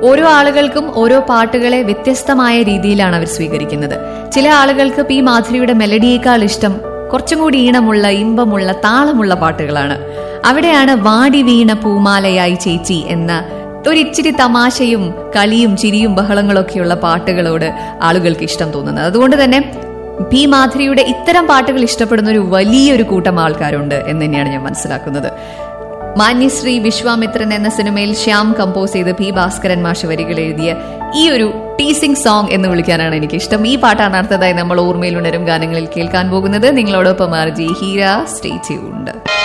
ഓരോ ആളുകൾക്കും ഓരോ പാട്ടുകളെ വ്യത്യസ്തമായ രീതിയിലാണ് അവർ സ്വീകരിക്കുന്നത് ചില ആളുകൾക്ക് പി മാധുരിയുടെ മെലഡിയേക്കാൾ ഇഷ്ടം കുറച്ചും കൂടി ഈണമുള്ള ഇമ്പമുള്ള താളമുള്ള പാട്ടുകളാണ് അവിടെയാണ് വാടി വീണ പൂമാലയായി ചേച്ചി എന്ന ഒരിച്ചിരി തമാശയും കളിയും ചിരിയും ബഹളങ്ങളൊക്കെയുള്ള പാട്ടുകളോട് ആളുകൾക്ക് ഇഷ്ടം തോന്നുന്നത് അതുകൊണ്ട് തന്നെ പി മാധുരിയുടെ ഇത്തരം പാട്ടുകൾ ഇഷ്ടപ്പെടുന്ന ഒരു വലിയൊരു കൂട്ടം ആൾക്കാരുണ്ട് എന്ന് തന്നെയാണ് ഞാൻ മനസ്സിലാക്കുന്നത് മാന്യശ്രീ വിശ്വാമിത്രൻ എന്ന സിനിമയിൽ ശ്യാം കമ്പോസ് ചെയ്ത് പി ഭാസ്കരൻ മാഷ് വരികൾ എഴുതിയ ഈ ഒരു ടീസിംഗ് സോങ് എന്ന് വിളിക്കാനാണ് എനിക്ക് ഇഷ്ടം ഈ പാട്ടാണ് അടുത്തതായി നമ്മൾ ഓർമ്മയിൽ ഉണരും ഗാനങ്ങളിൽ കേൾക്കാൻ പോകുന്നത് നിങ്ങളോടൊപ്പം ആർജി ഹീര സ്റ്റേ ട്യൂൺഡ്